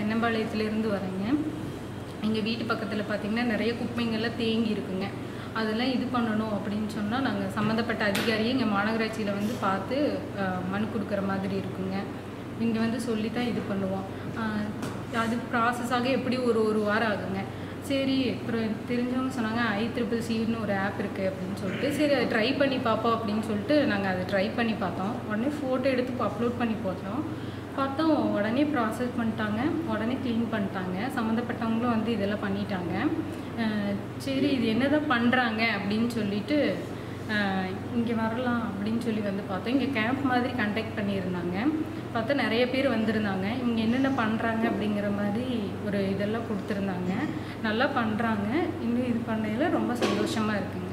தென்னம்பாளையத்துலேருந்து வரேங்க எங்கள் வீட்டு பக்கத்தில் பார்த்திங்கன்னா நிறைய குப்பைங்கள்லாம் தேங்கி இருக்குங்க அதெல்லாம் இது பண்ணணும் அப்படின்னு சொன்னால் நாங்கள் சம்மந்தப்பட்ட அதிகாரியை இங்கே மாநகராட்சியில் வந்து பார்த்து அஹ், மனு கொடுக்குற மாதிரி இருக்குங்க இங்கே வந்து சொல்லி தான் இது பண்ணுவோம் அஹ், அது ப்ராசஸ் ஆக எப்படி ஒரு ஒரு வாரம் ஆகுங்க சரி அப்புறம் தெரிஞ்சவங்க சொன்னாங்க ஐ ட்ரிபிள் சின்னு ஒரு ஆப் இருக்குது அப்படின்னு சொல்லிட்டு சரி அதை ட்ரை பண்ணி பார்ப்போம் அப்படின்னு சொல்லிட்டு நாங்கள் அதை ட்ரை பண்ணி பார்த்தோம் உடனே ஃபோட்டோ எடுத்து அப்லோட் பண்ணி போட்டோம் பார்த்தோம் உடனே ப்ராசஸ் பண்ணிட்டாங்க உடனே க்ளீன் பண்ணிட்டாங்க சம்மந்தப்பட்டவங்களும் வந்து இதெல்லாம் பண்ணிட்டாங்க அஹ் சரி இது என்னதான் பண்ணுறாங்க அப்படின்னு சொல்லிட்டு இங்கே வரலாம் அப்படின்னு சொல்லி வந்து பார்த்தோம் இங்கே கேம்ப் மாதிரி கண்டக்ட் பண்ணியிருந்தாங்க பார்த்தா நிறைய பேர் வந்திருந்தாங்க இவங்க என்னென்ன பண்ணுறாங்க அப்படிங்கிற மாதிரி ஒரு இதெல்லாம் கொடுத்துருந்தாங்க நல்லா பண்ணுறாங்க இன்னும் இது பண்ணையில் ரொம்ப சந்தோஷமாக இருக்குங்க